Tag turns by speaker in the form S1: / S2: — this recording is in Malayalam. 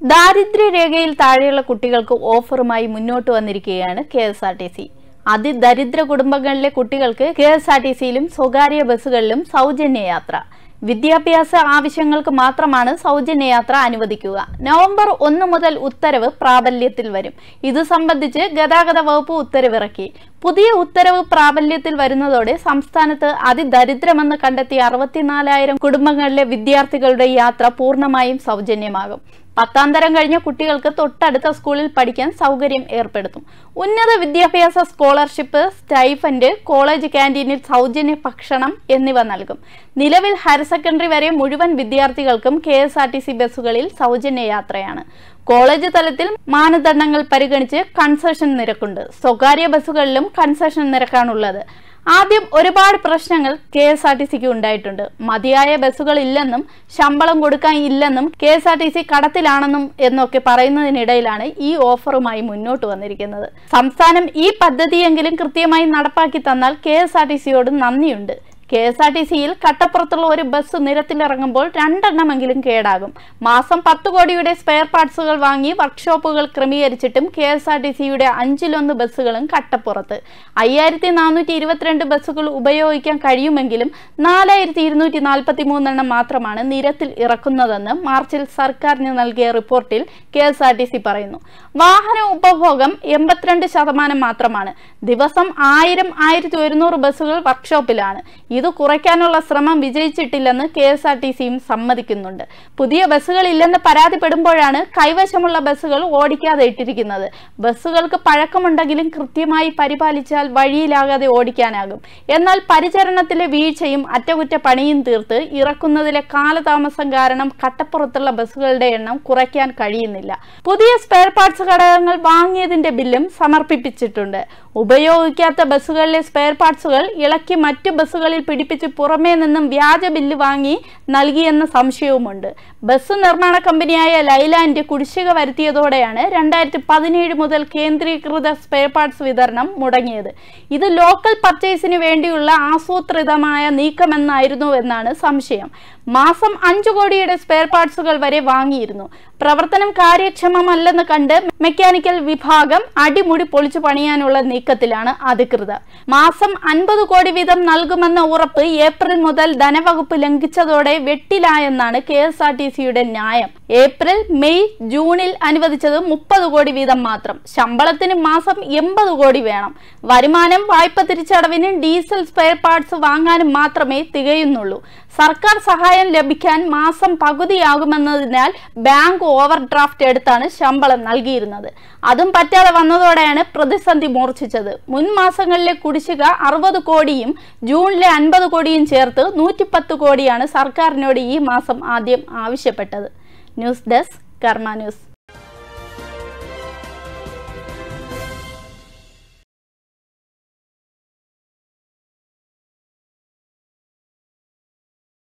S1: ദാരിദ്ര്യരേഖയിൽ താഴെയുള്ള കുട്ടികൾക്ക് ഓഫറുമായി മുന്നോട്ട് വന്നിരിക്കുകയാണ് കെ എസ് ആർ ടി സി അതിദരിദ്ര കുടുംബങ്ങളിലെ കുട്ടികൾക്ക് കെ എസ് ആർ ടി സിയിലും സ്വകാര്യ ബസ്സുകളിലും സൗജന്യ യാത്ര വിദ്യാഭ്യാസ ആവശ്യങ്ങൾക്ക് മാത്രമാണ് സൗജന്യ യാത്ര അനുവദിക്കുക നവംബർ ഒന്ന് മുതൽ ഉത്തരവ് പ്രാബല്യത്തിൽ വരും ഇത് സംബന്ധിച്ച് ഗതാഗത വകുപ്പ് ഉത്തരവിറക്കി പുതിയ ഉത്തരവ് പ്രാബല്യത്തിൽ വരുന്നതോടെ സംസ്ഥാനത്ത് അതിദരിദ്രമെന്ന് കണ്ടെത്തിയ അറുപത്തിനാലായിരം കുടുംബങ്ങളിലെ വിദ്യാർത്ഥികളുടെ യാത്ര പൂർണ്ണമായും സൗജന്യമാകും പത്താം തരം കഴിഞ്ഞ കുട്ടികൾക്ക് തൊട്ടടുത്ത സ്കൂളിൽ പഠിക്കാൻ സൗകര്യം ഏർപ്പെടുത്തും ഉന്നത വിദ്യാഭ്യാസ സ്കോളർഷിപ്പ് സ്റ്റൈഫൻഡ് കോളേജ് ക്യാൻറ്റീനിൽ സൗജന്യ ഭക്ഷണം എന്നിവ നൽകും നിലവിൽ ഹയർ സെക്കൻഡറി വരെ മുഴുവൻ വിദ്യാർത്ഥികൾക്കും കെ എസ് ആർ ടി സി ബസ്സുകളിൽ സൗജന്യ യാത്രയാണ് കോളേജ് തലത്തിൽ മാനദണ്ഡങ്ങൾ പരിഗണിച്ച് കൺസെഷൻ നിരക്കുണ്ട് സ്വകാര്യ ബസ്സുകളിലും കൺസെഷൻ നിരക്കാണുള്ളത് ആദ്യം ഒരുപാട് പ്രശ്നങ്ങൾ കെ എസ് ആർ ടി സിക്ക് ഉണ്ടായിട്ടുണ്ട് മതിയായ ബസ്സുകൾ ഇല്ലെന്നും ശമ്പളം കൊടുക്കാൻ ഇല്ലെന്നും കെ എസ് ആർ ടി സി കടത്തിലാണെന്നും എന്നൊക്കെ പറയുന്നതിനിടയിലാണ് ഈ ഓഫറുമായി മുന്നോട്ട് വന്നിരിക്കുന്നത് സംസ്ഥാനം ഈ പദ്ധതിയെങ്കിലും കൃത്യമായി നടപ്പാക്കി തന്നാൽ കെ എസ് ആർ ടി സിയോട് നന്ദിയുണ്ട് കെ എസ് ആർ ടി സിയിൽ കട്ടപ്പുറത്തുള്ള ഒരു ബസ് നിരത്തിലിറങ്ങുമ്പോൾ രണ്ടെണ്ണമെങ്കിലും കേടാകും മാസം പത്ത് കോടിയുടെ സ്പെയർ പാർട്സുകൾ വാങ്ങി വർക്ക്ഷോപ്പുകൾ ക്രമീകരിച്ചിട്ടും കെ എസ് ആർ ടി സിയുടെ അഞ്ചിലൊന്ന് ബസ്സുകളും കട്ടപ്പുറത്ത് അയ്യായിരത്തി നാനൂറ്റി ഇരുപത്തിരണ്ട് ബസ്സുകൾ ഉപയോഗിക്കാൻ കഴിയുമെങ്കിലും നാലായിരത്തി ഇരുന്നൂറ്റി നാൽപ്പത്തി മൂന്നെണ്ണം മാത്രമാണ് നിരത്തിൽ ഇറക്കുന്നതെന്ന് മാർച്ചിൽ സർക്കാരിന് നൽകിയ റിപ്പോർട്ടിൽ കെ എസ് ആർ ടി സി പറയുന്നു വാഹന ഉപഭോഗം എൺപത്തിരണ്ട് ശതമാനം മാത്രമാണ് ദിവസം ആയിരം ആയിരത്തി ഒരുന്നൂറ് ബസ്സുകൾ വർക്ക്ഷോപ്പിലാണ് ഇത് കുറയ്ക്കാനുള്ള ശ്രമം വിജയിച്ചിട്ടില്ലെന്ന് കെ എസ് ആർ ടി സിയും സമ്മതിക്കുന്നുണ്ട് പുതിയ ബസ്സുകൾ ഇല്ലെന്ന് പരാതിപ്പെടുമ്പോഴാണ് കൈവശമുള്ള ബസ്സുകൾ ഓടിക്കാതെ ഇട്ടിരിക്കുന്നത് ബസ്സുകൾക്ക് പഴക്കമുണ്ടെങ്കിലും കൃത്യമായി പരിപാലിച്ചാൽ വഴിയിലാകാതെ ഓടിക്കാനാകും എന്നാൽ പരിചരണത്തിലെ വീഴ്ചയും അറ്റകുറ്റപ്പണിയും തീർത്ത് ഇറക്കുന്നതിലെ കാലതാമസം കാരണം കട്ടപ്പുറത്തുള്ള ബസ്സുകളുടെ എണ്ണം കുറയ്ക്കാൻ കഴിയുന്നില്ല പുതിയ സ്പെയർ പാർട്സ് ഘടകങ്ങൾ വാങ്ങിയതിന്റെ ബില്ലും സമർപ്പിപ്പിച്ചിട്ടുണ്ട് ഉപയോഗിക്കാത്ത ബസ്സുകളിലെ സ്പെയർ പാർട്സുകൾ ഇളക്കി മറ്റു ബസ്സുകളിൽ പിടിപ്പിച്ച് പുറമേ നിന്നും വ്യാജ ബില്ല് വാങ്ങി നൽകിയെന്ന സംശയവുമുണ്ട് ബസ് നിർമ്മാണ കമ്പനിയായ ലൈലാൻഡ് കുടിശ്ശിക വരുത്തിയതോടെയാണ് രണ്ടായിരത്തി പതിനേഴ് മുതൽ കേന്ദ്രീകൃത സ്പെയർ പാർട്സ് വിതരണം മുടങ്ങിയത് ഇത് ലോക്കൽ പർച്ചേസിന് വേണ്ടിയുള്ള ആസൂത്രിതമായ നീക്കമെന്നായിരുന്നു എന്നാണ് സംശയം മാസം അഞ്ചു കോടിയുടെ സ്പെയർ പാർട്സുകൾ വരെ വാങ്ങിയിരുന്നു പ്രവർത്തനം കാര്യക്ഷമമല്ലെന്ന് കണ്ട് മെക്കാനിക്കൽ വിഭാഗം അടിമുടി പൊളിച്ചു പണിയാനുള്ള നീക്കത്തിലാണ് അധികൃതർ മാസം അൻപത് കോടി വീതം നൽകുമെന്ന ഉറപ്പ് ഏപ്രിൽ മുതൽ ധനവകുപ്പ് ലംഘിച്ചതോടെ വെട്ടിലായെന്നാണ് കെ എസ് ആർ ടി സിയുടെ ന്യായം ഏപ്രിൽ മെയ് ജൂണിൽ അനുവദിച്ചത് മുപ്പത് കോടി വീതം മാത്രം ശമ്പളത്തിന് മാസം എൺപത് കോടി വേണം വരുമാനം വായ്പ തിരിച്ചടവിനും ഡീസൽ സ്പെയർ പാർട്സ് വാങ്ങാനും മാത്രമേ തികയുന്നുള്ളൂ സർക്കാർ സഹായം ലഭിക്കാൻ മാസം പകുതിയാകുമെന്നതിനാൽ ബാങ്ക് ഓവർ ഡ്രാഫ്റ്റ് എടുത്താണ് ശമ്പളം നൽകിയിരുന്നത് അതും പറ്റാതെ വന്നതോടെയാണ് പ്രതിസന്ധി മൂർച്ഛിച്ചത് മുൻ മാസങ്ങളിലെ കുടിശ്ശിക അറുപത് കോടിയും ജൂണിലെ അൻപത് കോടിയും ചേർത്ത് നൂറ്റിപ്പത്ത് കോടിയാണ് സർക്കാരിനോട് ഈ മാസം ആദ്യം ആവശ്യപ്പെട്ടത് ന്യൂസ് ഡെസ്ക് കർമ്മ ന്യൂസ്